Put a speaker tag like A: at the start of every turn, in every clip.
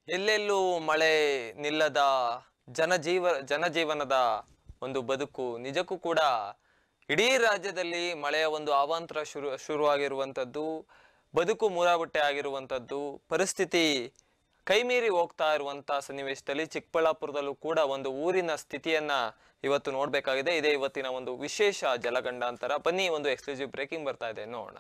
A: ಎಲ್ಲೆಲ್ಲೂ ಮಳೆ ನಿಲ್ಲದ ಜನಜೀವ ಜನಜೀವನದ ಒಂದು ಬದುಕು ನಿಜಕ್ಕೂ ಕೂಡ ಇಡೀ ರಾಜ್ಯದಲ್ಲಿ ಮಳೆಯ ಒಂದು ಅವಾಂತರ ಶುರು ಶುರುವಾಗಿರುವಂಥದ್ದು ಬದುಕು ಮೂರಾಬಟ್ಟೆ ಆಗಿರುವಂಥದ್ದು ಪರಿಸ್ಥಿತಿ ಕೈಮೀರಿ ಹೋಗ್ತಾ ಇರುವಂಥ ಸನ್ನಿವೇಶದಲ್ಲಿ ಚಿಕ್ಕಬಳ್ಳಾಪುರದಲ್ಲೂ ಕೂಡ ಒಂದು ಊರಿನ ಸ್ಥಿತಿಯನ್ನ ಇವತ್ತು ನೋಡಬೇಕಾಗಿದೆ ಇದೇ ಇವತ್ತಿನ ಒಂದು ವಿಶೇಷ ಜಲಗಂಡಾಂತರ ಬನ್ನಿ ಒಂದು ಎಕ್ಸ್ಕ್ಲೂಸಿವ್ ಬ್ರೇಕಿಂಗ್ ಬರ್ತಾ ಇದೆ ನೋಡೋಣ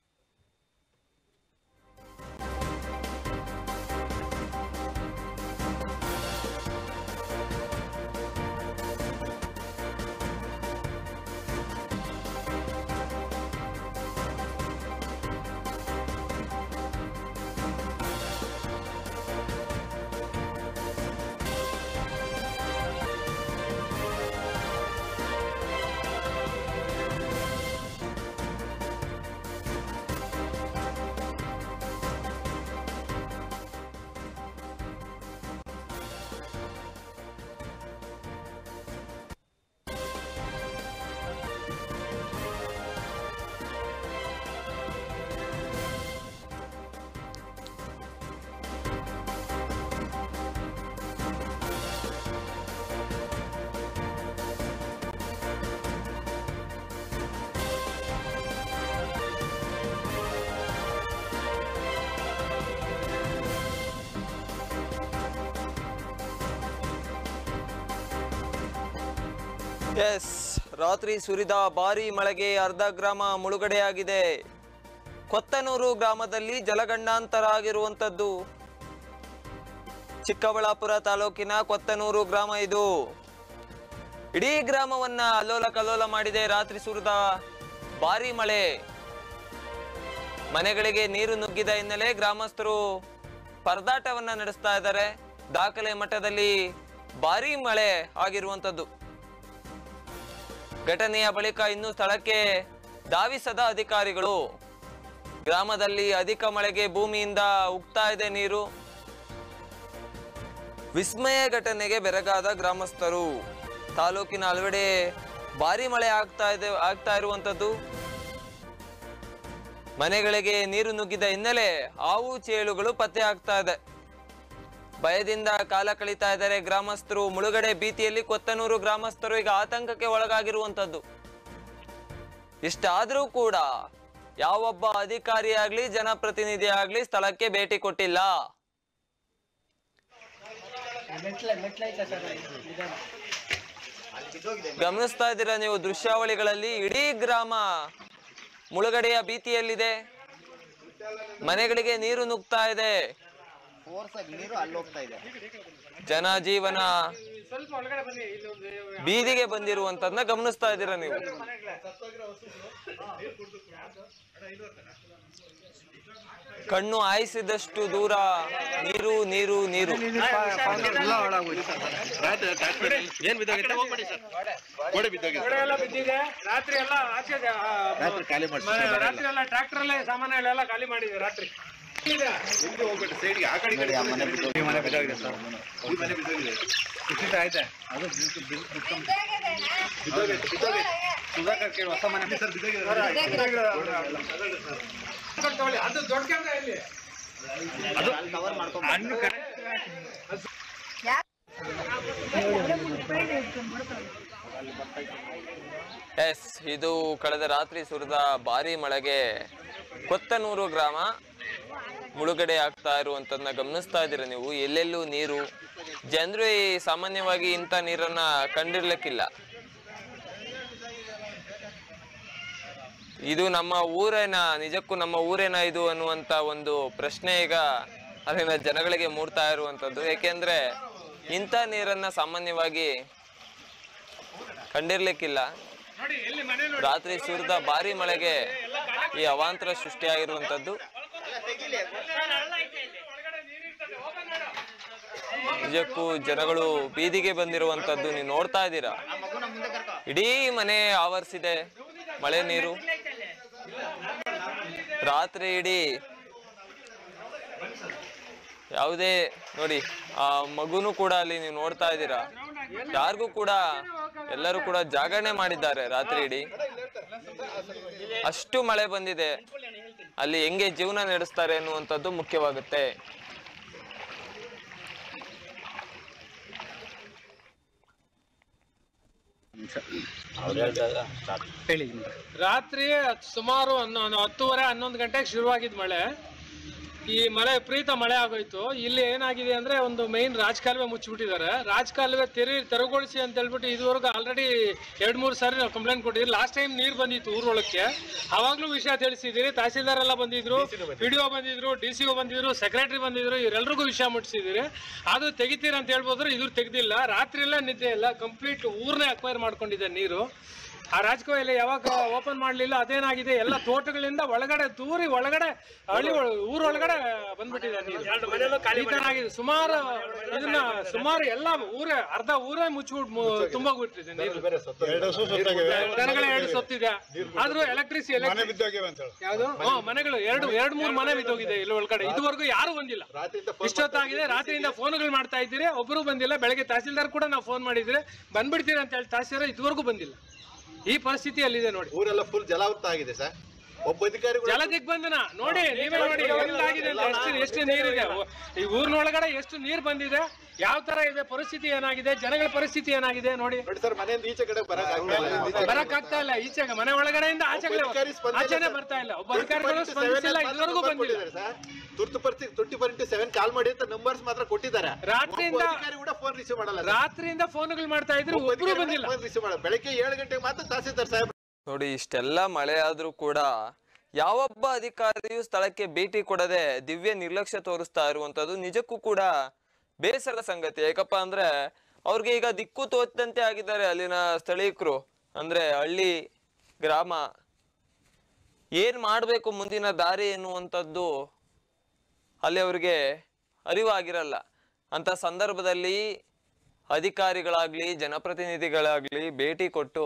A: ಎಸ್ ರಾತ್ರಿ ಸುರಿದ ಭಾರಿ ಮಳೆಗೆ ಅರ್ಧ ಗ್ರಾಮ ಮುಳುಗಡೆಯಾಗಿದೆ ಕೊತ್ತನೂರು ಗ್ರಾಮದಲ್ಲಿ ಜಲಗಂಡಾಂತರ ಆಗಿರುವಂಥದ್ದು ಚಿಕ್ಕಬಳ್ಳಾಪುರ ತಾಲೂಕಿನ ಕೊತ್ತನೂರು ಗ್ರಾಮ ಇದು ಇಡೀ ಗ್ರಾಮವನ್ನ ಅಲ್ಲೋಲ ಕಲ್ಲೋಲ ಮಾಡಿದೆ ರಾತ್ರಿ ಸುರಿದ ಭಾರಿ ಮಳೆ ಮನೆಗಳಿಗೆ ನೀರು ನುಗ್ಗಿದ ಹಿನ್ನೆಲೆ ಗ್ರಾಮಸ್ಥರು ಪರದಾಟವನ್ನ ನಡೆಸ್ತಾ ಇದ್ದಾರೆ ದಾಖಲೆ ಮಟ್ಟದಲ್ಲಿ ಭಾರಿ ಮಳೆ ಆಗಿರುವಂಥದ್ದು ಘಟನೆಯ ಬಳಿಕ ಇನ್ನು ಸ್ಥಳಕ್ಕೆ ಧಾವಿಸದ ಅಧಿಕಾರಿಗಳು ಗ್ರಾಮದಲ್ಲಿ ಅಧಿಕ ಮಳೆಗೆ ಭೂಮಿಯಿಂದ ಉಗ್ತಾ ಇದೆ ನೀರು ವಿಸ್ಮಯ ಘಟನೆಗೆ ಬೆರಗಾದ ಗ್ರಾಮಸ್ಥರು ತಾಲೂಕಿನ ಹಲವೆಡೆ ಭಾರಿ ಮಳೆ ಆಗ್ತಾ ಇದೆ ಆಗ್ತಾ ಇರುವಂತದ್ದು ಮನೆಗಳಿಗೆ ನೀರು ನುಗ್ಗಿದ ಹಿನ್ನೆಲೆ ಹಾವು ಚೇಳುಗಳು ಪತ್ತೆ ಆಗ್ತಾ ಇದೆ ಭಯದಿಂದ ಕಾಲ ಕಳೀತಾ ಇದ್ದಾರೆ ಗ್ರಾಮಸ್ಥರು ಮುಳುಗಡೆ ಭೀತಿಯಲ್ಲಿ ಕೊತ್ತನೂರು ಗ್ರಾಮಸ್ಥರು ಈಗ ಆತಂಕಕ್ಕೆ ಒಳಗಾಗಿರುವಂತದ್ದು ಇಷ್ಟಾದ್ರೂ ಕೂಡ ಯಾವೊಬ್ಬ ಅಧಿಕಾರಿ ಆಗ್ಲಿ ಜನಪ್ರತಿನಿಧಿ ಆಗ್ಲಿ ಸ್ಥಳಕ್ಕೆ ಭೇಟಿ ಕೊಟ್ಟಿಲ್ಲ
B: ಮೆಟ್ಲ ಮೆಟ್ಲೈತೆ ಸರ್ ವಿಧಾನ
A: ಗಮನಿಸ್ತಾ ಇದ್ದೀರಾ ನೀವು ದೃಶ್ಯಾವಳಿಗಳಲ್ಲಿ ಇಡೀ ಗ್ರಾಮ ಮುಳುಗಡೆಯ ಭೀತಿಯಲ್ಲಿದೆ ಮನೆಗಳಿಗೆ ನೀರು ನುಗ್ತಾ ಇದೆ
B: ಫೋರ್ಸ್ ಆಗಿ ನೀರು ಅಲ್ಲಿ ಹೋಗ್ತಾ ಇದೆ
A: ಜನಜೀವನ ಬೀದಿಗೆ ಬಂದಿರುವಂತದ್ನ ಗಮನಿಸ್ತಾ ಇದ್ದೀರಾ ನೀವು ಕಣ್ಣು ಆಯಿಸಿದಷ್ಟು ದೂರ ನೀರು ನೀರು ನೀರು
C: ಏನ್ ಬಿದ್ದೋಗಿತ್ತು ಗೋಡೆ ಬಿದ್ದೋಗಿತ್ತು
D: ಗೋಡೆ ಎಲ್ಲ ಬಿದ್ದಿದೆ ರಾತ್ರಿ ಎಲ್ಲ ಆಚೆ
C: ರಾತ್ರಿ ಖಾಲಿ ಮಾಡ್ಸಿ
D: ರಾತ್ರಿ ಎಲ್ಲ ಟ್ರಾಕ್ಟರ್ ಅಲ್ಲೇ ಸಾಮಾನುಗಳೆಲ್ಲ ಖಾಲಿ ಮಾಡಿದೆ ರಾತ್ರಿ ಇದೆ.
C: ಹಿಂದೆ ಹೋಗ್ಬಿಟ್ಟು ಸೈಡ್ಗೆ ಆ ಕಡೆ ಈ ಕಡೆ
B: ಮನೆ
C: ಈ ಮನೆ ಬಿದ್ದೋಗಿದೆ ಸರ್ ಈ ಮನೆ ಬಿದ್ದೋಗಿದೆ
D: ಕುಸಿತ ಐತೆ ಅದು
C: ಬಿದ್ದೋಗೈತೆ ಬಿದ್ದೋಗೈತೆ ಸುಧಾಕರ್ ಕೇಳಿ ಹೊಸ ಮನೆ ಸರ್ ಬಿದ್ದೋಗಿದೆ
D: ತಗೊಳ್ಳಿ ಅದು ದೊಡ್ಡ ಕ್ಯಾಮ್ರಾ ಇಲ್ಲಿ
B: ಕವರ್ ಮಾಡ್ಕೊಂಡು
D: ಹಣ್ಣು
A: ಎಸ್ ಇದು ಕಳೆದ ರಾತ್ರಿ ಸುರಿದ ಭಾರಿ ಮಳೆಗೆ ಕೊತ್ತನೂರು ಗ್ರಾಮ ಮುಳುಗಡೆ ಆಗ್ತಾ ಇರುವಂತದನ್ನ ಗಮನಿಸ್ತಾ ಇದ್ದೀರಾ ನೀವು ಎಲ್ಲೆಲ್ಲೂ ನೀರು ಜನರು ಈ ಸಾಮಾನ್ಯವಾಗಿ ಇಂಥ ನೀರನ್ನ ಕಂಡಿರ್ಲಿಕ್ಕಿಲ್ಲ ಇದು ನಮ್ಮ ಊರೇನ ನಿಜಕ್ಕೂ ನಮ್ಮ ಊರೇನ ಇದು ಅನ್ನುವಂತ ಒಂದು ಪ್ರಶ್ನೆ ಈಗ ಅಲ್ಲಿನ ಜನಗಳಿಗೆ ಮೂಡ್ತಾ ಇರುವಂತದ್ದು ಏಕೆಂದ್ರೆ ಇಂಥ ನೀರನ್ನ ಸಾಮಾನ್ಯವಾಗಿ ಕಂಡಿರ್ಲಿಕ್ಕಿಲ್ಲ
D: ನೋಡಿ ಎಲ್ಲಿ ಮನೆ ನೋಡಿ
A: ರಾತ್ರಿ ಸುರಿದ ಭಾರಿ ಮಳೆಗೆ ಈ ಅವಾಂತರ ಸೃಷ್ಟಿಯಾಗಿರುವಂತದ್ದು
D: ಒಳಗಡೆ ನೀರಿರ್ತದೆ ಓಪನ್ ಮಾಡು
A: ನಿಜಕ್ಕೂ ಜನಗಳು ಬೀದಿಗೆ ಬಂದಿರುವಂತದ್ದು ನೀವು ನೋಡ್ತಾ ಇದ್ದೀರಾ ಇಡೀ ಮನೆ ಆವರಿಸಿದೆ ಮಳೆ ನೀರು ರಾತ್ರಿ ಇಡೀ ಯಾವುದೇ ನೋಡಿ ಆ ಮಗುನು ಕೂಡ ಅಲ್ಲಿ ನೀವು ನೋಡ್ತಾ ಇದ್ದೀರಾ ಯಾರಿಗೂ ಕೂಡ ಎಲ್ಲರೂ ಕೂಡ ಜಾಗರಣೆ ಮಾಡಿದ್ದಾರೆ ರಾತ್ರಿ ಇಡೀ ಅಷ್ಟು ಮಳೆ ಬಂದಿದೆ ಅಲ್ಲಿ ಹೆಂಗೆ ಜೀವನ ನಡೆಸ್ತಾರೆ ಅನ್ನುವಂಥದ್ದು ಮುಖ್ಯವಾಗುತ್ತೆ
C: ಹೇಳಿ
D: ರಾತ್ರಿ ಸುಮಾರು ಹನ್ನೊಂದು ಹತ್ತುವರೆ ಹನ್ನೊಂದು ಗಂಟೆಗೆ ಶುರುವಾಗಿದ್ ಮಳೆ ಈ ಮಳೆ ವಿಪರೀತ ಮಳೆ ಆಗೋಯ್ತು ಇಲ್ಲಿ ಏನಾಗಿದೆ ಅಂದ್ರೆ ಒಂದು ಮೈನ್ ರಾಜಕಾಲುವೆ ಮುಚ್ಚಿಬಿಟ್ಟಿದ್ದಾರೆ ರಾಜಕಾಲುವೆ ತೆರಿ ತೆರವುಗೊಳಿಸಿ ಅಂತ ಹೇಳ್ಬಿಟ್ಟು ಇದುವರೆಗೂ ಆಲ್ರೆಡಿ ಎರಡ್ ಮೂರು ಸಾರಿ ನಾವು ಕಂಪ್ಲೇಂಟ್ ಕೊಟ್ಟಿದ್ವಿ ಲಾಸ್ಟ್ ಟೈಮ್ ನೀರು ಬಂದಿತ್ತು ಊರೊಳಕ್ಕೆ ಅವಾಗ್ಲೂ ವಿಷಯ ತಿಳಿಸಿದಿರಿ ತಹಸೀಲ್ದಾರ್ ಎಲ್ಲ ಬಂದಿದ್ರು ಪಿ ಡಿ ಬಂದಿದ್ರು ಡಿ ಸಿ ಬಂದಿದ್ರು ಸೆಕ್ರೆಟರಿ ಬಂದಿದ್ರು ಇವರೆಲ್ರಿಗೂ ವಿಷಯ ಮುಟ್ಟಿಸಿದಿರಿ ಅದು ತೆಗಿತೀರ ಅಂತ ಹೇಳ್ಬೋದ್ರೆ ಇದ್ರ ತೆಗ್ದಿಲ್ಲ ರಾತ್ರಿ ಎಲ್ಲ ನಿದ್ದೆ ಇಲ್ಲ ಕಂಪ್ಲೀಟ್ ಊರ್ನೇ ಅಕ್ವೈರ್ ಮಾಡ್ಕೊಂಡಿದೆ ನೀರು ಆ ರಾಜಕೀಯ ಯಾವಾಗ ಓಪನ್ ಮಾಡ್ಲಿಲ್ಲ ಅದೇನಾಗಿದೆ ಎಲ್ಲ ತೋಟಗಳಿಂದ ಒಳಗಡೆ ದೂರಿ ಒಳಗಡೆ ಹಳ್ಳಿ ಒಳ- ಊರೊಳಗಡೆ ಬಂದ್ಬಿಟ್ಟಿದೆ ನೀರು. ಈ ತರ ಆಗಿದೆ ಸುಮಾರು ಇದನ್ನ ಸುಮಾರು ಎಲ್ಲ ಊರೇ ಅರ್ಧ ಊರೇ ಮುಚ್ಚಿಬಿಟ್ಟು ತುಂಬೋಗ್ಬಿಟ್ಟಿದೆ ನೀರು ದನಗಳ ಎರಡು ಸೊತ್ತಿದೆ ಆದ್ರೂ ಎಲೆಕ್ಟ್ರಿಸಿ ಯಾವುದು ಹಾ ಮನೆಗಳು ಎರಡು ಎರಡು ಮೂರು ಮನೆ ಬಿದ್ದೋಗಿದೆ ಇಲ್ಲಿ ಒಳಗಡೆ ಇದುವರೆಗೂ ಯಾರು ಬಂದಿಲ್ಲ ಇಷ್ಟೊತ್ತಾಗಿದೆ ರಾತ್ರಿಯಿಂದ ಫೋನ್ಗಳು ಮಾಡ್ತಾ ಇದ್ದೀರಿ ಒಬ್ಬರು ಬಂದಿಲ್ಲ ಬೆಳಗ್ಗೆ ತಹಸೀಲ್ದಾರ್ ಕೂಡ ನಾವು ಫೋನ್ ಮಾಡಿದ್ರೆ ಬಂದ್ಬಿಡ್ತೀರಿ ಅಂತ ಹೇಳಿ ತಹಸೀಲ್ದಾರ್ ಇದುವರೆಗೂ ಬಂದಿಲ್ಲ ಈ ಪರಿಸ್ಥಿತಿ ಅಲ್ಲಿದೆ ನೋಡಿ
E: ಊರೆಲ್ಲ ಫುಲ್ ಜಲಾವೃತ ಆಗಿದೆ ಸರ್ ಒಬ್ಬ ಅಧಿಕಾರಿ ಕೂಡ
D: ಜಲ ದಿಗ್ಬಂಧನ ನೋಡಿ ನೀವೇ ನೋಡಿ ಎಲ್ಲಾಗಿದೆ ಅಂತ ಎಷ್ಟು ಎಷ್ಟು ನೀರಿದೆ ಈ ಊರಿನೊಳಗಡೆ ಎಷ್ಟು ನೀರ್ ಬಂದಿದೆ ಯಾವ ತರ ಇದೆ ಪರಿಸ್ಥಿತಿ ಏನಾಗಿದೆ ಜನಗಳ ಪರಿಸ್ಥಿತಿ ಏನಾಗಿದೆ ನೋಡಿ
E: ನೋಡಿ ಸರ್ ಮನೆಯಿಂದ ಈಚೆ ಕಡೆ ಬರಕ್ ಆಗ್ತಾ ಇಲ್ಲ
D: ಬರಕ್ ಆಗ್ತಾ ಇಲ್ಲ ಈಚೆಗೆ ಮನೆ ಒಳಗಡೆಯಿಂದ ಆಚೆಗೆ
E: ಅಧಿಕಾರಿ ಸ್ಪಂದನೆ
D: ಆಚೆನೆ
E: ಸರ್.
D: ಬರ್ತಾ ಇಲ್ಲ ಒಬ್ಬ ಅಧಿಕಾರಿಗಳು ಸ್ಪಂದಿಸಿಲ್ಲ ಇದುವರೆಗೂ ಬಂದಿಲ್ಲ
E: ಸರ್ ತುರ್ತು ಪರಿಸ್ಥಿತಿ twenty four into seven call ಮಾಡಿ ಅಂತ ನಂಬರ್ಸ್ ಮಾತ್ರ ಕೊಟ್ಟಿದ್ದಾರೆ
D: ರಾತ್ರಿಯಿಂದ-
E: ಒಬ್ಬ ಅಧಿಕಾರಿ ಕೂಡ ಫೋನ್ ರಿಸೀವ್ ಮಾಡಲ್ಲ
D: ರಾತ್ರಿಯಿಂದ ಫೋನ್ಗಳು ಮಾಡ್ತಾ ಇದ್ರು ಒಬ್ರು ಬಂದಿಲ್ಲ
E: ಫೋನ್ ರಿಸೀವ್ ಮಾಡಲ್ಲ ಬೆಳಗ್ಗೆ ಏಳು ಗಂಟೆಗೆ ಮಾತ್ರ ತಹಸೀಲ್ದಾರ್ ಸಾಹೇಬ್
A: ನೋಡಿ ಇಷ್ಟೆಲ್ಲ ಮಳೆ ಆದ್ರೂ ಕೂಡ ಯಾವೊಬ್ಬ ಅಧಿಕಾರಿಯು ಸ್ಥಳಕ್ಕೆ ಭೇಟಿ ಕೊಡದೆ ದಿವ್ಯ ನಿರ್ಲಕ್ಷ್ಯ ತೋರಿಸ್ತಾ ಇರುವಂತದ್ದು ನಿಜಕ್ಕೂ ಕೂಡ ಬೇಸರ ಸಂಗತಿ ಯಾಕಪ್ಪ ಅಂದ್ರೆ ಅವ್ರಿಗೆ ಈಗ ದಿಕ್ಕು ತೋಚದಂತೆ ಆಗಿದ್ದಾರೆ ಅಲ್ಲಿನ ಸ್ಥಳೀಕರು ಅಂದ್ರೆ ಹಳ್ಳಿ ಗ್ರಾಮ ಏನ್ ಮಾಡ್ಬೇಕು ಮುಂದಿನ ದಾರಿ ಎನ್ನುವಂಥದ್ದು ಅಲ್ಲಿ ಅವ್ರಿಗೆ ಅರಿವಾಗಿರಲ್ಲ ಅಂತ ಸಂದರ್ಭದಲ್ಲಿ ಅಧಿಕಾರಿಗಳಾಗ್ಲಿ ಜನಪ್ರತಿನಿಧಿಗಳಾಗ್ಲಿ ಭೇಟಿ ಕೊಟ್ಟು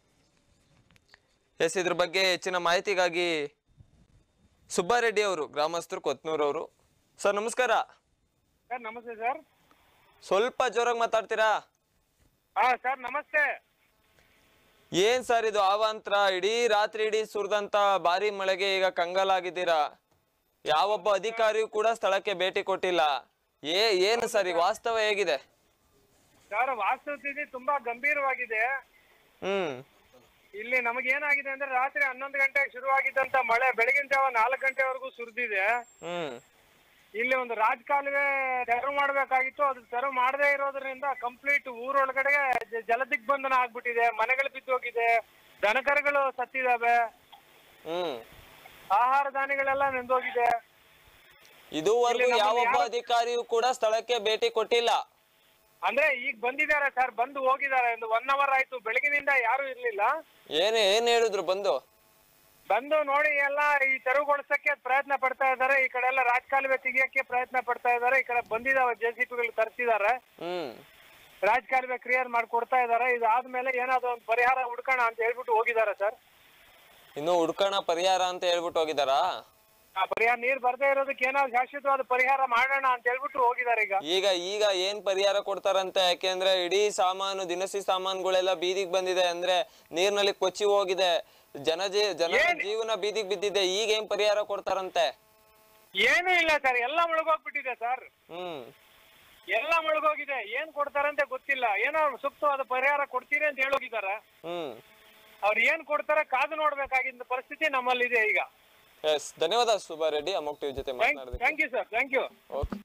A: ಎಸ್ ಇದ್ರ ಬಗ್ಗೆ ಹೆಚ್ಚಿನ ಮಾಹಿತಿಗಾಗಿ ಸುಬ್ಬಾರೆಡ್ಡಿ ಅವರು ಗ್ರಾಮಸ್ಥರು ಕೊತ್ನೂರವರು ಸರ್ ನಮಸ್ಕಾರ
D: ಸರ್ ನಮಸ್ತೆ ಸರ್
A: ಸ್ವಲ್ಪ ಜೋರಾಗಿ ಮಾತಾಡ್ತೀರಾ
D: ಹಾ ಸರ್ ನಮಸ್ತೆ
A: ಏನ್ ಸರ್ ಇದು ಅವಾಂತರ ಇಡೀ ರಾತ್ರಿ ಇಡೀ ಸುರಿದಂತ ಭಾರಿ ಮಳೆಗೆ ಈಗ ಕಂಗಾಲಾಗಿದ್ದೀರಾ ಯಾವೊಬ್ಬ ಅಧಿಕಾರಿಯೂ ಕೂಡ ಸ್ಥಳಕ್ಕೆ ಭೇಟಿ ಕೊಟ್ಟಿಲ್ಲ ಏ ಏನು ಸರ್ ಈ ವಾಸ್ತವ ಹೇಗಿದೆ
D: ಸರ್ ವಾಸ್ತುಸ್ಥಿತಿ ತುಂಬಾ ಗಂಭೀರವಾಗಿದೆ
A: ಹ್ಮ್
D: ಇಲ್ಲಿ ನಮಗೇನಾಗಿದೆ ಅಂದ್ರೆ ರಾತ್ರಿ ಹನ್ನೊಂದು ಗಂಟೆಗೆ ಶುರುವಾಗಿದ್ದಂತ ಮಳೆ ಬೆಳಗಿನ ಜಾವ ನಾಲ್ಕು ಗಂಟೆವರೆಗೂ ಸುರಿದಿದೆ
A: ಹ್ಮ್
D: ಇಲ್ಲಿ ಒಂದು ರಾಜಕಾಲುವೆ ತೆರವು ಮಾಡಬೇಕಾಗಿತ್ತು ಅದು ತೆರವು ಮಾಡದೇ ಇರೋದ್ರಿಂದ ಕಂಪ್ಲೀಟ್ ಊರೊಳಗಡೆ ಜ- ಜಲದಿಗ್ಬಂಧನ ಆಗ್ಬಿಟ್ಟಿದೆ ಮನೆಗಳು ಬಿದ್ದೋಗಿದೆ ದನಕರುಗಳು ಸತ್ತಿದಾವೆ
A: ಹ್ಮ್
D: ಆಹಾರ ಧಾನ್ಯಗಳೆಲ್ಲ ನೆಂದೋಗಿದೆ
A: ಇದುವರೆಗೂ
D: ಇಲ್ಲಿ ನಮ್ಮಲ್ಲಿ
A: ಯಾವೊಬ್ಬ
D: ಯಾರು-
A: ಅಧಿಕಾರಿಯೂ ಕೂಡ ಸ್ಥಳಕ್ಕೆ ಭೇಟಿ ಕೊಟ್ಟಿಲ್ಲ
D: ಅಂದ್ರೆ ಈಗ ಬಂದಿದ್ದಾರೆ ಸರ್ ಬಂದು ಹೋಗಿದ್ದಾರೆ ಒಂದು ಒನ್ ಅವರ್ ಆಯ್ತು ಬೆಳಗಿನಿಂದ ಯಾರು ಇರ್ಲಿಲ್ಲ
A: ಏನ್ ಏನ್ ಹೇಳಿದ್ರು ಬಂದು
D: ಬಂದು ನೋಡಿ ಎಲ್ಲ ಈ ತೆರವುಗೊಳಿಸಕ್ಕೆ ಪ್ರಯತ್ನ ಪಡ್ತಾ ಇದ್ದಾರೆ ಈ ಕಡೆ ಎಲ್ಲ ರಾಜಕಾಲುವೆ ತೆಗಿಯಕ್ಕೆ ಪ್ರಯತ್ನ ಪಡ್ತಾ ಇದ್ದಾರೆ ಈ ಕಡೆ ಬಂದಿದಾವೆ ಜೆ ಸಿ ಪಿಗಳು ತರಿಸಿದ್ದಾರೆ
A: ಹ್ಮ್
D: ರಾಜಕಾಲುವೆ ಕ್ಲಿಯರ್ ಮಾಡ್ಕೊಡ್ತಾ ಇದ್ದಾರೆ ಇದಾದ್ಮೇಲೆ ಏನಾದ್ರು ಒಂದು ಪರಿಹಾರ ಹುಡ್ಕೋಣ ಅಂತ ಹೇಳ್ಬಿಟ್ಟು ಹೋಗಿದ್ದಾರೆ ಸರ್
A: ಇನ್ನು ಹುಡ್ಕೋಣ ಪರಿಹಾರ ಅಂತ ಹೇಳ್ಬಿಟ್ಟು ಹೋಗಿದಾರಾ
D: ಆ ಪರಿಹಾರ ನೀರ್ ಬರ್ದೇ ಇರೋದಕ್ಕೆ ಏನಾದ್ರು ಶಾಶ್ವತವಾದ ಪರಿಹಾರ ಮಾಡೋಣ ಅಂತ ಹೇಳ್ಬಿಟ್ಟು ಹೋಗಿದ್ದಾರೆ ಈಗ
A: ಈಗ ಈಗ ಏನ್ ಪರಿಹಾರ ಕೊಡ್ತಾರಂತೆ ಯಾಕೆಂದ್ರೆ ಇಡೀ ಸಾಮಾನು ದಿನಸಿ ಸಾಮಾನುಗಳೆಲ್ಲ ಬೀದಿಗೆ ಬಂದಿದೆ ಅಂದ್ರೆ ನೀರ್ನಲ್ಲಿ ಕೊಚ್ಚಿ ಹೋಗಿದೆ ಜನಜೀ ಜನ ಜೀವನ ಬೀದಿಗೆ ಬಿದ್ದಿದೆ ಈಗ ಏನ್ ಪರಿಹಾರ ಕೊಡ್ತಾರಂತೆ
D: ಏನೂ ಇಲ್ಲ ಸರ್ ಎಲ್ಲ ಮುಳುಗೋಗ್ಬಿಟ್ಟಿದೆ ಸರ್
A: ಹ್ಮ್
D: ಎಲ್ಲ ಮುಳುಗೋಗಿದೆ ಏನ್ ಕೊಡ್ತಾರಂತೆ ಗೊತ್ತಿಲ್ಲ ಏನೋ ಸೂಕ್ತವಾದ ಪರಿಹಾರ ಕೊಡ್ತೀರಿ ಅಂತ ಹೇಳೋಗಿದ್ದಾರೆ
A: ಹ್ಮ್
D: ಅವ್ರು ಏನ್ ಕೊಡ್ತಾರೆ ಕಾದು ನೋಡ್ಬೇಕಾಗಿದ್ದ ಪರಿಸ್ಥಿತಿ ನಮ್ಮಲ್ಲಿದೆ ಈಗ
A: ಎಸ್ ಧನ್ಯವಾದ ಸುಬ್ಬಾರೆಡ್ಡಿ ಅಮೋಕ್ ಟಿವಿ ಜೊತೆ ಮಾತನಾಡಿದ
D: thank you sir thank you
A: okay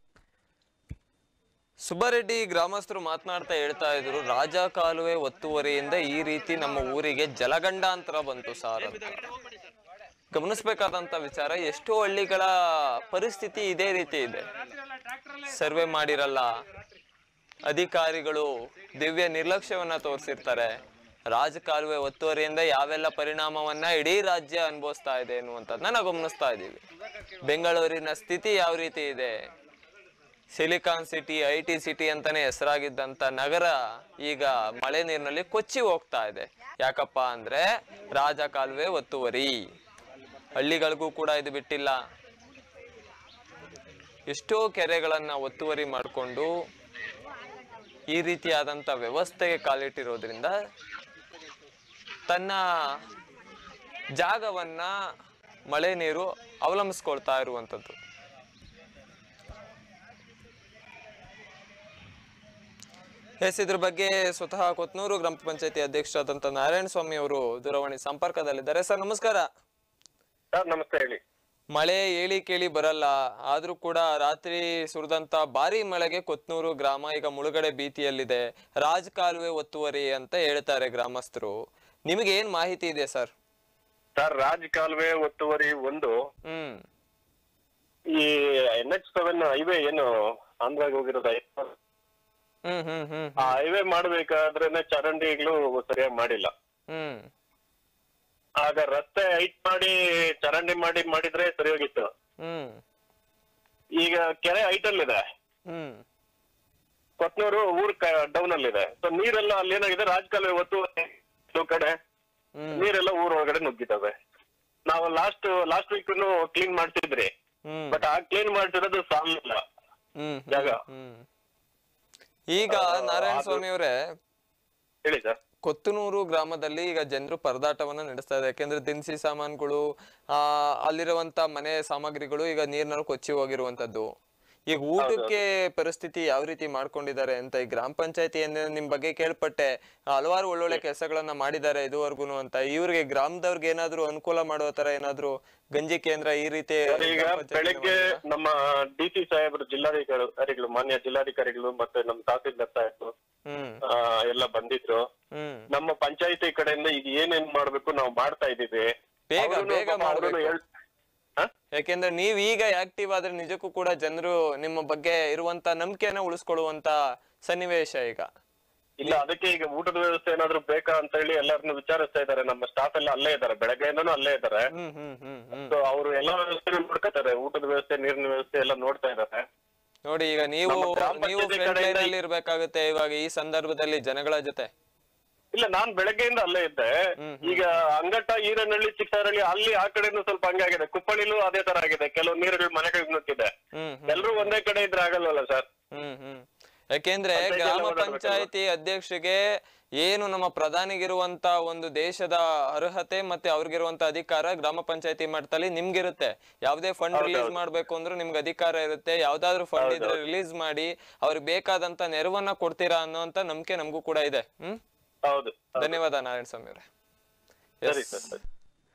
A: Subbareddy ಗ್ರಾಮಸ್ಥರು ಮಾತನಾಡ್ತಾ ಹೇಳ್ತಾ ಇದ್ರು ರಾಜ ಕಾಲುವೆ ಒತ್ತುವರಿಯಿಂದ ಈ ರೀತಿ ನಮ್ಮ ಊರಿಗೆ ಜಲಗಂಡಾಂತರ ಬಂತು ಸಾರ್ ಅಂತ ಗಮನಿಸಬೇಕಾದಂತ ವಿಚಾರ ಎಷ್ಟೋ ಹಳ್ಳಿಗಳ ಪರಿಸ್ಥಿತಿ ಇದೇ ರೀತಿ ಇದೆ ಸರ್ವೆ ಮಾಡಿರಲ್ಲ ಅಧಿಕಾರಿಗಳು ದಿವ್ಯ ನಿರ್ಲಕ್ಷ್ಯವನ್ನ ತೋರಿಸಿರ್ತಾರೆ ರಾಜಕಾಲುವೆ ಒತ್ತುವರಿಯಿಂದ ಯಾವೆಲ್ಲ ಪರಿಣಾಮವನ್ನ ಇಡೀ ರಾಜ್ಯ ಅನುಭವಿಸ್ತಾ ಇದೆ ಅನ್ನುವಂಥದ್ದನ್ನ ನಾವು ಗಮನಿಸ್ತಾ ಇದ್ದೀವಿ ಬೆಂಗಳೂರಿನ ಸ್ಥಿತಿ ಯಾವ ರೀತಿ ಇದೆ silicon city I T city ಅಂತಾನೆ ಹೆಸರಾಗಿದ್ದಂತ ನಗರ ಈಗ ಮಳೆ ನೀರಿನಲ್ಲಿ ಕೊಚ್ಚಿ ಹೋಗ್ತಾ ಇದೆ ಯಾಕಪ್ಪ ಅಂದ್ರೆ ರಾಜಕಾಲುವೆ ಒತ್ತುವರಿ ಹಳ್ಳಿಗಳಿಗೂ ಕೂಡ ಇದು ಬಿಟ್ಟಿಲ್ಲ ಎಷ್ಟೋ ಕೆರೆಗಳನ್ನ ಒತ್ತುವರಿ ಮಾಡಿಕೊಂಡು ಈ ರೀತಿಯಾದಂಥ ವ್ಯವಸ್ಥೆಗೆ ಕಾಲಿಟ್ಟಿರೋದ್ರಿಂದ ತನ್ನ ಜಾಗವನ್ನ ಮಳೆ ನೀರು ಅವಲಂಬಿಸ್ಕೊಳ್ತಾ ಇರುವಂಥದ್ದು ಎಸ್ ಇದ್ರ ಬಗ್ಗೆ ಸ್ವತಃ ಕೊತ್ನೂರು ಗ್ರಾಮ ಪಂಚಾಯತಿ ಅಧ್ಯಕ್ಷರಾದಂತ ನಾರಾಯಣ ಸ್ವಾಮಿ ಅವರು ದೂರವಾಣಿ ಸಂಪರ್ಕದಲ್ಲಿದ್ದಾರೆ ಸರ್ ನಮಸ್ಕಾರ
F: ಸರ್ ನಮಸ್ತೆ ಹೇಳಿ
A: ಮಳೆ ಹೇಳಿ ಕೇಳಿ ಬರಲ್ಲ ಆದ್ರೂ ಕೂಡ ರಾತ್ರಿ ಸುರಿದಂತ ಭಾರಿ ಮಳೆಗೆ ಕೊತ್ನೂರು ಗ್ರಾಮ ಈಗ ಮುಳುಗಡೆ ಭೀತಿಯಲ್ಲಿದೆ ರಾಜ್ ಕಾಲುವೆ ಒತ್ತುವರಿ ಅಂತ ಹೇಳ್ತಾರೆ ಗ್ರಾಮಸ್ಥರು ನಿಮಗೆ ಏನ್ ಮಾಹಿತಿ ಇದೆ ಸರ್
F: ಸರ್ ರಾಜ್ ಕಾಲುವೆ ಒತ್ತುವರಿ ಒಂದು
A: ಹ್ಮ್
F: ಈ ಎನ್ ಎಚ್ ಸೆವೆನ್ ಹೈವೇ ಏನು ಆಂಧ್ರಾಗ ಹೋಗಿರೋದು
A: ಹ್ಮ್ ಹ್ಮ್ ಹ್ಮ್
F: ಆ ಹೈವೇ ಮಾಡ್ಬೇಕಾದ್ರೇನೆ ಚರಂಡಿಗಳು ಸರಿಯಾಗಿ ಮಾಡಿಲ್ಲ
A: ಹ್ಮ್
F: ಆಗ ರಸ್ತೆ ಹೈಟ್ ಮಾಡಿ ಚರಂಡಿ ಮಾಡಿ ಮಾಡಿದ್ರೆ ಸರಿ ಹೋಗಿತ್ತು
A: ಹ್ಮ್
F: ಈಗ ಕೆರೆ ಹೈಟ್ ಅಲ್ಲಿದೆ
A: ಹ್ಮ್
F: ಕೊತ್ನೂರು ಊರ್ ಡೌನ್ ಅಲ್ಲಿದೆ ಸೊ ನೀರೆಲ್ಲ ಅಲ್ಲಿ ಏನಾಗಿದೆ ರಾಜ್ ಕಾಲುವೆ ಒತ್ತುವರಿ ಕೆಲವು ಕಡೆ
A: ಹ್ಮ್
F: ನೀರೆಲ್ಲ ಊರ್ ಒಳಗಡೆ ನುಗ್ಗಿದ್ದಾವೆ ನಾವು ಲಾಸ್ಟ್ ಲಾಸ್ಟ್ ವೀಕ್ ಕ್ಲೀನ್ ಮಾಡ್ತಿದ್ರಿ
A: ಹ್ಮ್
F: ಬಟ್ ಆ ಕ್ಲೀನ್ ಮಾಡ್ತಿರೋದು ಸಾಲಿಲ್ಲ
A: ಹ್ಮ್
F: ಜಾಗ.
A: ಹ್ಮ್ ಈಗ ನಾರಾಯಣ ಸ್ವಾಮಿ ಅವರೇ
F: ಹೇಳಿ ಸರ್
A: ಕೊತ್ತನೂರು ಗ್ರಾಮದಲ್ಲಿ ಈಗ ಜನರು ಪರದಾಟವನ್ನ ನಡೆಸ್ತಾ ಇದೆ ಯಾಕೆಂದ್ರೆ ದಿನಸಿ ಸಾಮಾನುಗಳು ಆ ಅಲ್ಲಿರುವಂತ ಮನೆ ಸಾಮಗ್ರಿಗಳು ಈಗ ನೀರ್ನಲ್ಲಿ ಕೊಚ್ಚಿ ಹೋಗಿರುವಂತದ್ದು ಈಗ ಊಟಕ್ಕೆ ಪರಿಸ್ಥಿತಿ ಯಾವ ರೀತಿ ಮಾಡ್ಕೊಂಡಿದ್ದಾರೆ ಅಂತ ಈ ಗ್ರಾಮ ಪಂಚಾಯತಿ ನಿಮ್ ಬಗ್ಗೆ ಕೇಳ್ಪಟ್ಟೆ ಹಲವಾರು ಒಳ್ಳೊಳ್ಳೆ ಕೆಲಸಗಳನ್ನ ಮಾಡಿದ್ದಾರೆ ಇದುವರೆಗೂ ಅಂತ ಇವ್ರಿಗೆ ಗ್ರಾಮದವ್ರಿಗೆ ಏನಾದ್ರು ಅನುಕೂಲ ಮಾಡೋ ತರ ಏನಾದ್ರು ಗಂಜಿ ಕೇಂದ್ರ ಈ ರೀತಿ
F: ಸರ್, ಈಗ
A: ಗ್ರಾಮ ಪಂಚಾಯ್ತಿನ
F: ಬೆಳಗ್ಗೆ
A: ಮಾಡಿದ್ರಾ?
F: ನಮ್ಮ ಡಿ ಸಿ ಸಾಹೇಬರು ಜಿಲ್ಲಾಧಿಕಾರಿಗಳು ಮಾನ್ಯ ಜಿಲ್ಲಾಧಿಕಾರಿಗಳು ಮತ್ತೆ ನಮ್ಮ ತಹಸೀಲ್ದಾರ್ ಸಾಹೇಬರು
A: ಹ್ಮ್
F: ಆ, ಎಲ್ಲ ಬಂದಿದ್ರು
A: ಹ್ಮ್
F: ನಮ್ಮ ಪಂಚಾಯತಿ ಕಡೆಯಿಂದ ಈಗ ಏನೇನ್ ಮಾಡ್ಬೇಕು ನಾವು ಮಾಡ್ತಾ ಇದೀವಿ
A: ಬೇಗ,
F: ಅವ್ರುನು
A: ಬೇಗ
F: ಪಾಪ ಅವ್ರುನು
A: ಮಾಡ್ಬೇಕು.
F: ಹೇಳ್- ಹ?
A: ಯಾಕೆಂದ್ರೆ ನೀವ್ ಈಗ ಆಕ್ಟಿವ್ ಆದ್ರೆ ನಿಜಕ್ಕೂ ಕೂಡ ಜನರು ನಿಮ್ಮ ಬಗ್ಗೆ ಇರುವಂತ ನಂಬಿಕೆನ ಉಳಿಸ್ಕೊಳ್ಳುವಂತ ಸನ್ನಿವೇಶ ಈಗ
F: ಇಲ್ಲ ಅದಕ್ಕೆ ಈಗ ಊಟದ ವ್ಯವಸ್ಥೆ ಏನಾದ್ರು ಬೇಕಾ ಅಂತ ಹೇಳಿ ಎಲ್ಲರನ್ನು ವಿಚಾರಿಸ್ತಾ ಇದಾರೆ ನಮ್ಮ ಸ್ಟಾಫ್ ಎಲ್ಲ ಅಲ್ಲೇ ಇದಾರೆ ಬೆಳಗ್ಗೆಯಿಂದನೂ ಅಲ್ಲೇ ಇದಾರೆ
A: ಹ್ಮ್ ಹ್ಮ್ ಹ್ಮ್ ಹ್ಮ್
F: ಸೊ ಅವರು ಎಲ್ಲ ವ್ಯವಸ್ಥೆ ನೋಡ್ಕೊತಾರೆ ಊಟದ ವ್ಯವಸ್ಥೆ ನೀರಿನ ವ್ಯವಸ್ಥೆ ಎಲ್ಲ ನೋಡ್ತಾ ಇದಾರೆ
A: ನೋಡಿ ಈಗ ನೀವು
F: ನಮ್ಮ ಗ್ರಾಮ
A: ನೀವು
F: ಪಂಚಾಯ್ತಿ
A: ಫ್ರಂಟ್ ಲೈನ್
F: ಕಡೆಯಿಂದ
A: ಅಲ್ಲಿ ಇರ್ಬೇಕಾಗುತ್ತೆ ಇವಾಗ ಈ ಸಂದರ್ಭದಲ್ಲಿ ಜನಗಳ ಜೊತೆ
F: ಇಲ್ಲ ನಾನ್ ಬೆಳಗ್ಗೆಯಿಂದ ಅಲ್ಲೇ ಇದ್ದೆ
A: ಹ್ಮ್,
F: ಈಗ ಅಂಗಟ್ಟ ಈರನಹಳ್ಳಿ ಚಿಕ್ಕಹಳ್ಳಿ ಅಲ್ಲಿ ಆ ಕಡೆನೂ ಸ್ವಲ್ಪ ಹಂಗೆ ಆಗಿದೆ ಕುಪ್ಪಳಿಲೂ ಅದೇ ತರ ಆಗಿದೆ ಕೆಲವು ನೀರುಗಳು ಮನೆಗಳಿಗೆ ನುಗ್ಗಿದೆ
A: ಹ್ಮ್ ಹ್ಮ್
F: ಎಲ್ರು ಒಂದೇ ಕಡೆ ಇದ್ರೆ ಆಗಲ್ವಲ್ಲ ಸರ್
A: ಹ್ಮ್ ಹ್ಮ್ ಯಾಕೆಂದ್ರೆ
F: ಪಂಚಾಯ್ತಿ ಎಲ್ಲ
A: ಗ್ರಾಮ
F: ಓಡಾಡ್ಬೇಕಲ್ವಾ?
A: ಪಂಚಾಯತಿ ಅಧ್ಯಕ್ಷರಿಗೆ ಏನು ನಮ್ಮ ಪ್ರಧಾನಿಗಿರುವಂತ ಒಂದು ದೇಶದ ಅರ್ಹತೆ ಮತ್ತೆ ಅವ್ರಿಗಿರುವಂತ ಅಧಿಕಾರ ಗ್ರಾಮ ಪಂಚಾಯತಿ ಮಟ್ಟದಲ್ಲಿ ನಿಮ್ಗಿರುತ್ತೆ ಯಾವುದೇ ಫಂಡ್
F: ಹೌದು,
A: ರಿಲೀಸ್
F: ಹೌದು.
A: ಮಾಡ್ಬೇಕು ಅಂದ್ರೆ ನಿಮ್ಗೆ ಅಧಿಕಾರ ಇರುತ್ತೆ ಯಾವ್ದಾದ್ರು ಫಂಡ್
F: ಹೌದು,
A: ಇದ್ರೆ
F: ಹೌದು.
A: ರಿಲೀಸ್ ಮಾಡಿ ಅವ್ರಿಗೆ ಬೇಕಾದಂತ ನೆರವನ್ನ ಕೊಡ್ತೀರಾ ಅನ್ನೋಂತ ನಂಬಿಕೆ ನಮಗೂ ಕೂಡ ಇದೆ ಹ್ಮ್
F: ಹೌದು ಹೌದು.
A: ಧನ್ಯವಾದ ನಾರಾಯಣ ಸ್ವಾಮಿ ಅವರೇ
F: ಸರಿ ಸರ್ ಸರಿ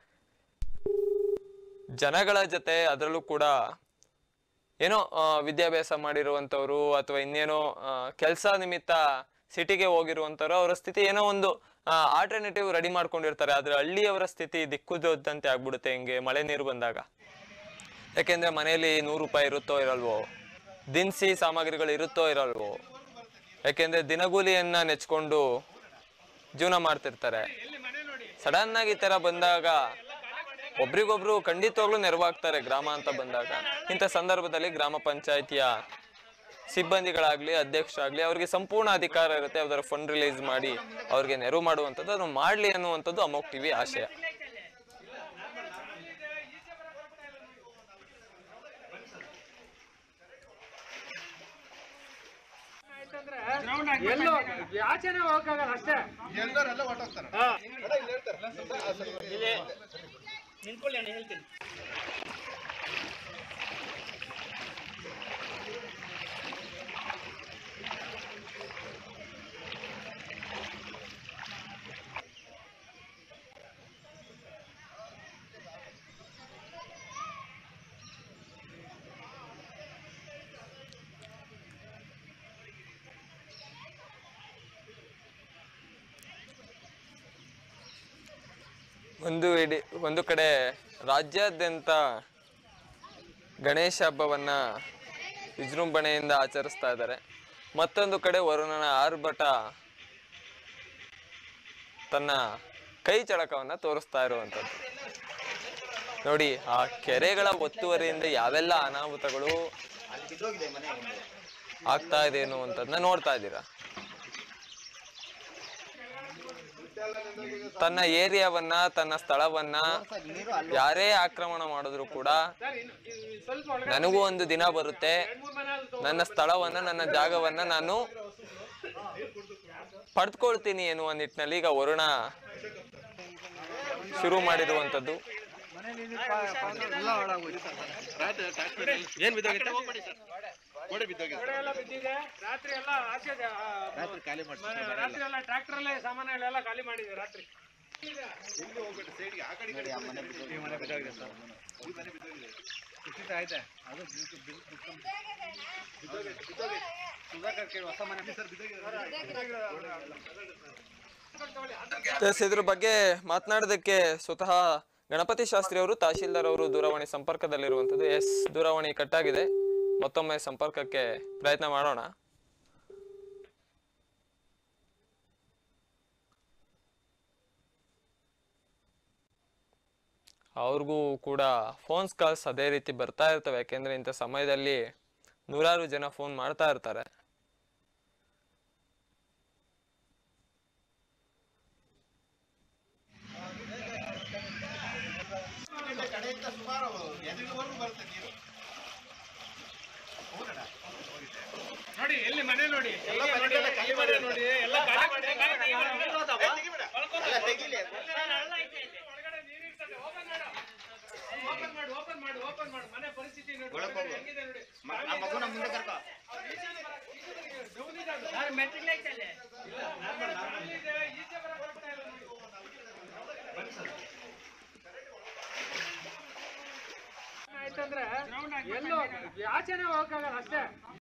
A: ಜನಗಳ ಜೊತೆ ಅದರಲ್ಲೂ ಕೂಡ ಏನೋ ಆ, ವಿದ್ಯಾಭ್ಯಾಸ ಮಾಡಿರುವಂತವ್ರು ಅಥವಾ ಇನ್ನೇನೋ ಕೆಲಸ ನಿಮಿತ್ತ ಸಿಟಿಗೆ ಹೋಗಿರುವಂತವ್ರು ಅವರ ಸ್ಥಿತಿ ಏನೋ ಒಂದು ಆಲ್ಟರ್ನೇಟಿವ್ ರೆಡಿ ಮಾಡ್ಕೊಂಡಿರ್ತಾರೆ ಆದ್ರೆ ಹಳ್ಳಿಯವರ ಸ್ಥಿತಿ ದಿಕ್ಕುದೋದಂತೆ ಆಗ್ಬಿಡುತ್ತೆ ಹಿಂಗೆ ಮಳೆ ನೀರು ಬಂದಾಗ ಯಾಕೆಂದ್ರೆ ಮನೆಯಲ್ಲಿ ನೂರು ರೂಪಾಯಿ ಇರುತ್ತೋ ಇರಲ್ವೋ ದಿನಸಿ ಸಾಮಗ್ರಿಗಳು ಇರುತ್ತೋ ಇರಲ್ವೋ ಯಾಕೆಂದ್ರೆ ದಿನಗೂಲಿಯನ್ನ ನೆಚ್ಕೊಂಡು ಜೀವನ ಮಾಡ್ತಿರ್ತಾರೆ ಸಡನ್ ಆಗಿ ಈ ತರ ಬಂದಾಗ ಒಬ್ರಿಗೊಬ್ರು ಖಂಡಿತವಾಗ್ಲೂ ನೆರವಾಗ್ತಾರೆ ಗ್ರಾಮ ಅಂತ ಬಂದಾಗ ಇಂಥ ಸಂದರ್ಭದಲ್ಲಿ ಗ್ರಾಮ ಪಂಚಾಯತಿಯ ಸಿಬ್ಬಂದಿಗಳಾಗ್ಲಿ ಅಧ್ಯಕ್ಷರಾಗ್ಲಿ ಅವ್ರಿಗೆ ಸಂಪೂರ್ಣ ಅಧಿಕಾರ ಇರುತ್ತೆ ಯಾವ್ದಾದ್ರು ಫಂಡ್ ರಿಲೀಸ್ ಮಾಡಿ ಅವ್ರಿಗೆ ನೆರವು ಮಾಡುವಂಥದ್ದು ಅದನ್ನು ಮಾಡ್ಲಿ ಅನ್ನುವಂಥದ್ದು ಅಮೋಕ್ ಟಿವಿ ಆಶಯ
D: ಎಲ್ಲೋ ಆಚೆನೆ ಹೋಗಕ್ಕಾಗಲ್ಲ ಅಷ್ಟೇ
E: ಎಲ್ಲರೆಲ್ಲ ಹೊರ್ಟೋಗ್ತಾರೆ
D: ಹಾ
E: ಅಣ್ಣ, ಇಲ್ಲಿ ಹೇಳ್ತಾರಲ್ಲ, ಸ್ವಲ್ಪ ಆ ಸ್ವಲ್ಪ
B: ನಿಂತ್ಕೊಳ್ಳಿ ಅಣ್ಣ ಹೇಳ್ತೀನಿ
A: ಒಂದು ಇಡೀ ಒಂದು ಕಡೆ ರಾಜ್ಯಾದ್ಯಂತ ಗಣೇಶ ಹಬ್ಬವನ್ನ ವಿಜೃಂಭಣೆಯಿಂದ ಆಚರಿಸ್ತಾ ಇದ್ದಾರೆ ಮತ್ತೊಂದು ಕಡೆ ವರುಣನ ಆರ್ಭಟ ತನ್ನ ಕೈ ಚಳಕವನ್ನ ತೋರಿಸ್ತಾ ಇರುವಂಥದ್ದು ನೋಡಿ ಆ ಕೆರೆಗಳ ಒತ್ತುವರಿಯಿಂದ ಯಾವೆಲ್ಲ ಅನಾಹುತಗಳು
B: ಅಲ್ಲಿ ಬಿದ್ದೋಗಿದೆ ಮನೆ ಒಂದು
A: ಆಗ್ತಾ ಇದೆ ಅನ್ನುವಂಥದ್ದನ್ನ ನೋಡ್ತಾ ಇದ್ದೀರಾ ತನ್ನ ಏರಿಯಾವನ್ನ ತನ್ನ ಸ್ಥಳವನ್ನ
B: ಸರ್ ನೀರು ಅಲ್ಲಿ
A: ಯಾರೇ ಆಕ್ರಮಣ ಮಾಡಿದ್ರು ಕೂಡ
D: ಸ್ವಲ್ಪ ಒಳಗೆ
A: ನನಗೂ ಒಂದು ದಿನ ಬರುತ್ತೆ ನನ್ನ ಸ್ಥಳವನ್ನ ನನ್ನ ಜಾಗವನ್ನ ನಾನು ಪಡೆದುಕೊಳ್ತೀನಿ ಎನ್ನುವ ನಿಟ್ಟಿನಲ್ಲಿ ಈಗ ವರುಣ ಶುರು ಮಾಡಿರುವಂಥದ್ದು
C: ಎಲ್ಲ ಹಾಳಾಗೋಯ್ತು
E: ಏನ್ ಬಿದ್ದೋಗಿತ್ತು ಗೋಡೆ ಬಿದ್ದೋಗಿದೆ
D: ಗೋಡೆ ಎಲ್ಲ ಬಿದ್ದಿದೆ ರಾತ್ರಿ ಎಲ್ಲ ಆಚೆ ಆ,
E: ರಾತ್ರಿ ಖಾಲಿ ಮಾಡಿ
D: ಮನೆ- ರಾತ್ರಿ ಎಲ್ಲ ಟ್ರ್ಯಾಕ್ಟರ್ ಅಲ್ಲೇ ಸಾಮಾನುಗಳೆಲ್ಲ ಖಾಲಿ ಮಾಡಿದೆ ರಾತ್ರಿ
E: ಎಲ್ಲಿ ಹೋಗ್ಬೇಡಿ ಸೈಡ್ಗೆ ಆ ಕಡೆ ಈ ಕಡೆ
C: ಈ ಮನೆ ಬಿದ್ದೋಗಿದೆ ಸರ್ ಈ ಮನೆ ಬಿದ್ದೋಗಿದೆ ಕುಸಿತ ಐತೆ ಅದು ಬಿದ್ದು- ಬಿದ್ದು- ಬಿದ್ದು- ಬಿದ್ದೋಗಿದೆ, ಬಿದ್ದೋಗಿದೆ. ಸುಧಾಕರ್ ಕೇಳಿ ಹೊಸ ಮನೆ ಸರ್
A: ಎಸ್ ಇದ್ರ ಬಗ್ಗೆ ಮಾತನಾಡೋದಕ್ಕೆ ಸ್ವತಃ ಗಣಪತಿ ಶಾಸ್ತ್ರಿ ಅವರು ತಹಶೀಲ್ದಾರ್ ಅವರು ದೂರವಾಣಿ ಸಂಪರ್ಕದಲ್ಲಿರುವಂಥದ್ದು ಎಸ್ ದೂರವಾಣಿ ಕಟ್ಟಾಗಿದೆ ಮತ್ತೊಮ್ಮೆ ಸಂಪರ್ಕಕ್ಕೆ ಪ್ರಯತ್ನ ಮಾಡೋಣ ಅವ್ರಿಗೂ ಕೂಡ ಫೋನ್ಸ್ ಕಾಲ್ಸ್ ಅದೇ ರೀತಿ ಬರ್ತಾ ಇರ್ತವೆ ಯಾಕೆಂದ್ರೆ ಇಂಥ ಸಮಯದಲ್ಲಿ ನೂರಾರು ಜನ ಫೋನ್ ಮಾಡ್ತಾ ಇರ್ತಾರೆ
E: ಕಡೆಯಿಂದ ಸುಮಾರು ಎದುರುವರೆಗೂ ಬರುತ್ತೆ ನೀರು
D: ನೋಡಿ ಎಲ್ಲಿ ಮನೆ ನೋಡಿ
E: ಎಲ್ಲ
D: ಹೇಗೆ ನೋಡಿ,
E: ಮನೆಗೆಲ್ಲ ಖಾಲಿ
D: ಈ ಮನೆ
E: ಮಾಡಿ
D: ನೋಡಿ ಎಲ್ಲ ಖಾಲಿ ಮಾಡಿ
E: ಏ, ತೆಗಿಬೇಡ. ಅಲ್ಲ, ತೆಗಿಲಿ.
D: ಒಳಗಡೆ ನೀರು ಇರ್ತದೆ ಓಪನ್ ಮಾಡು ಓಪನ್ ಮಾಡು ಓಪನ್ ಮಾಡು ಓಪನ್ ಮಾಡು ಮನೆ ಪರಿಸ್ಥಿತಿ ನೋಡಿ
B: ಒಳಗ್
D: ಒಳಗಡೆ
B: ಹೋಗು.
D: ಹೆಂಗಿದೆ ನೋಡಿ
B: ಆ ಮಗುನ ಮುಂದೆ ಕರ್ಕೊ
D: ಡೌನ್ ಇದೆ ಅದು. ಅಲ್ಲಿದೆ, ಈಚೆ ಬರಕ್ ಆಗ್ತಾ ಇಲ್ಲ ನೋಡಿ. ಆಯ್ತಂದ್ರೆ ಎಲ್ಲೋ ಆಚೆನೆ ಹೋಗಕ್ಕಾಗಲ್ಲ ಅಷ್ಟೇ